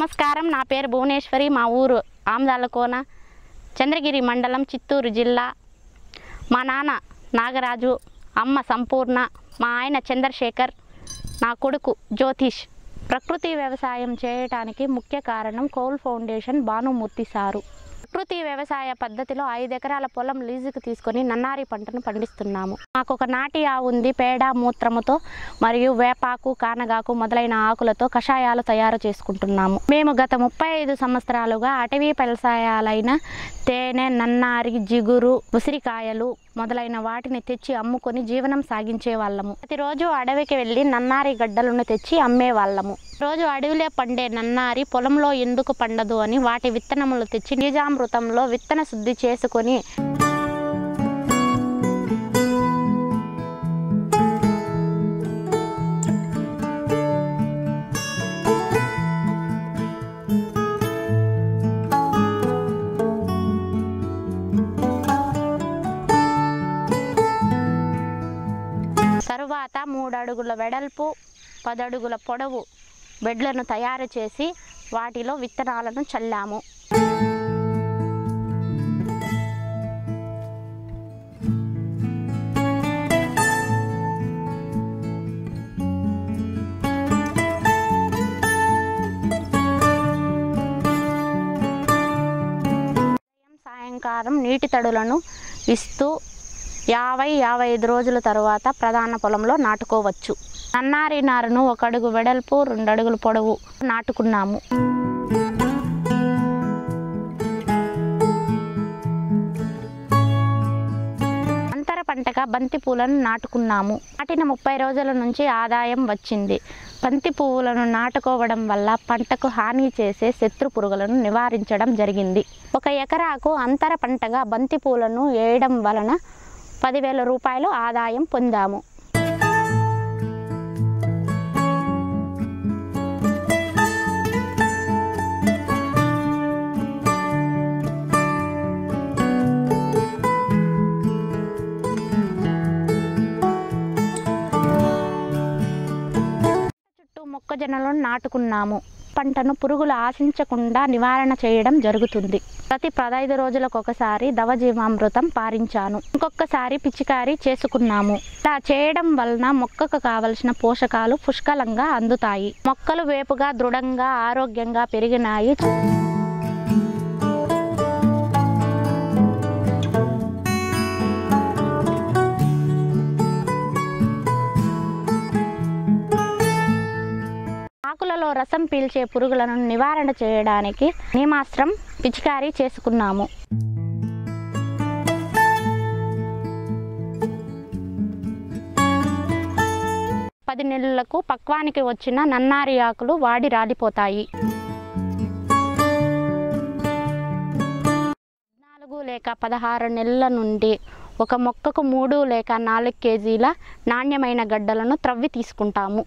నమస్కారం నా పేరు భువనేశ్వరి మా ఊరు ఆమ్దాలకోన చంద్రగిరి మండలం చిత్తూరు జిల్లా మా నాన్న నాగరాజు అమ్మ సంపూర్ణ మా ఆయన చంద్రశేఖర్ నా కొడుకు జ్యోతిష్ ప్రకృతి వ్యవసాయం చేయటానికి ముఖ్య కారణం కౌల్ ఫౌండేషన్ భానుమూర్తి సారు ప్రకృతి వ్యవసాయ పద్ధతిలో ఐదు ఎకరాల పొలం లీజుకు తీసుకొని నన్నారి పంటను పండిస్తున్నాము మాకు ఒక నాటి ఆవు ఉంది పేడ మూత్రముతో మరియు వేపాకు కానగాకు మొదలైన ఆకులతో కషాయాలు తయారు చేసుకుంటున్నాము మేము గత ముప్పై ఐదు సంవత్సరాలుగా అటవీ వ్యవసాయాలైన తేనె నన్నారి జిగురు ఉసిరికాయలు మొదలైన వాటిని తెచ్చి అమ్ముకొని జీవనం సాగించే వాళ్ళము ప్రతిరోజు అడవికి వెళ్ళి నన్నారి గడ్డలను తెచ్చి అమ్మే వాళ్ళము రోజు అడవిలో పండే నన్నారి పొలంలో ఎందుకు పండదు అని వాటి విత్తనములు తెచ్చి నిజామృతంలో విత్తన శుద్ధి చేసుకొని తరువాత మూడు అడుగుల వెడల్పు పదడుగుల పొడవు బెడ్లను తయారు చేసి వాటిలో విత్తనాలను చల్లాము ఉదయం సాయంకాలం నీటి తడులను ఇస్తూ యాభై యాభై ఐదు రోజుల తరువాత ప్రధాన పొలంలో నాటుకోవచ్చు నన్నారి నారును ఒక అడుగు వెడల్పు రెండు అడుగుల పొడవు నాటుకున్నాము అంతర పంటగా బంతి పూలను నాటుకున్నాము నాటిన ముప్పై రోజుల నుంచి ఆదాయం వచ్చింది బంతి పువ్వులను నాటుకోవడం వల్ల పంటకు హాని చేసే శత్రు పురుగులను నివారించడం జరిగింది ఒక ఎకరాకు అంతర పంటగా బంతి పూలను వేయడం వలన పదివేల రూపాయలు ఆదాయం పొందాము చుట్టూ మొక్కజొన్నలను నాటుకున్నాము పంటను పురుగులు ఆశించకుండా నివారణ చేయడం జరుగుతుంది ప్రతి పదహైదు రోజులకు ఒకసారి దవజీవామృతం పారించాను ఇంకొకసారి పిచికారీ చేసుకున్నాము ఇలా చేయడం వలన మొక్కకు కావలసిన పోషకాలు పుష్కలంగా అందుతాయి మొక్కలు వేపుగా దృఢంగా ఆరోగ్యంగా పెరిగినాయి ఆకులలో రసం పీల్చే పురుగులను నివారణ చేయడానికి నీమాస్త్రం పిచికారీ చేసుకున్నాము పది నెలలకు పక్వానికి వచ్చిన నన్నారి ఆకులు వాడి రాలిపోతాయి నాలుగు లేక పదహారు నెలల నుండి ఒక మొక్కకు మూడు లేక నాలుగు కేజీల నాణ్యమైన గడ్డలను త్రవ్వి తీసుకుంటాము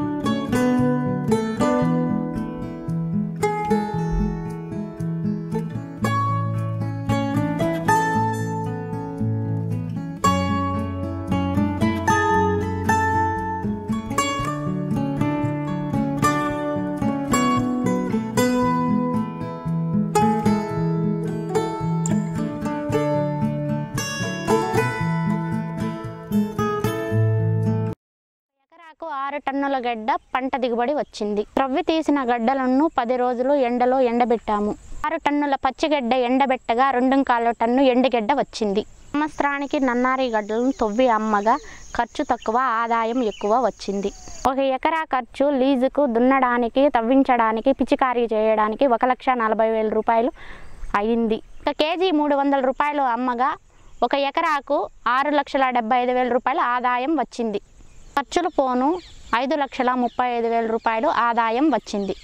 ఎకరాకు ఆరు టన్నుల గడ్డ పంట దిగుబడి వచ్చింది త్రవ్వి తీసిన గడ్డలను పది రోజులు ఎండలో ఎండబెట్టాము ఆరు టన్నుల పచ్చిగడ్డ ఎండబెట్టగా రెండు కాళ్ళ టన్ను ఎండుగడ్డ వచ్చింది సంవత్సరానికి నన్నారి గడ్డలను తొవ్వి అమ్మగా ఖర్చు తక్కువ ఆదాయం ఎక్కువ వచ్చింది ఒక ఎకరా ఖర్చు లీజుకు దున్నడానికి తవ్వించడానికి పిచికారీ చేయడానికి ఒక లక్ష నలభై వేల రూపాయలు అయింది ఒక కేజీ మూడు వందల రూపాయలు అమ్మగా ఒక ఎకరాకు ఆరు లక్షల డెబ్బై ఐదు వేల రూపాయలు ఆదాయం వచ్చింది ఖర్చులు పోను ఐదు లక్షల ముప్పై ఐదు వేల రూపాయలు ఆదాయం వచ్చింది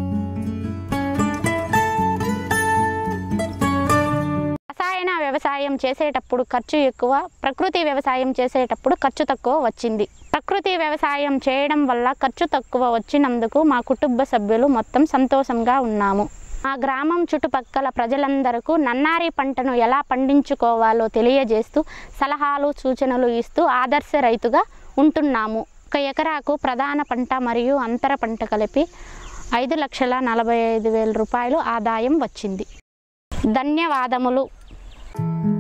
రసాయన వ్యవసాయం చేసేటప్పుడు ఖర్చు ఎక్కువ ప్రకృతి వ్యవసాయం చేసేటప్పుడు ఖర్చు తక్కువ వచ్చింది ప్రకృతి వ్యవసాయం చేయడం వల్ల ఖర్చు తక్కువ వచ్చినందుకు మా కుటుంబ సభ్యులు మొత్తం సంతోషంగా ఉన్నాము మా గ్రామం చుట్టుపక్కల ప్రజలందరకు నన్నారి పంటను ఎలా పండించుకోవాలో తెలియజేస్తూ సలహాలు సూచనలు ఇస్తూ ఆదర్శ రైతుగా ఉంటున్నాము ఒక ఎకరాకు ప్రధాన పంట మరియు అంతర పంట కలిపి ఐదు లక్షల నలభై ఐదు వేల రూపాయలు ఆదాయం వచ్చింది ధన్యవాదములు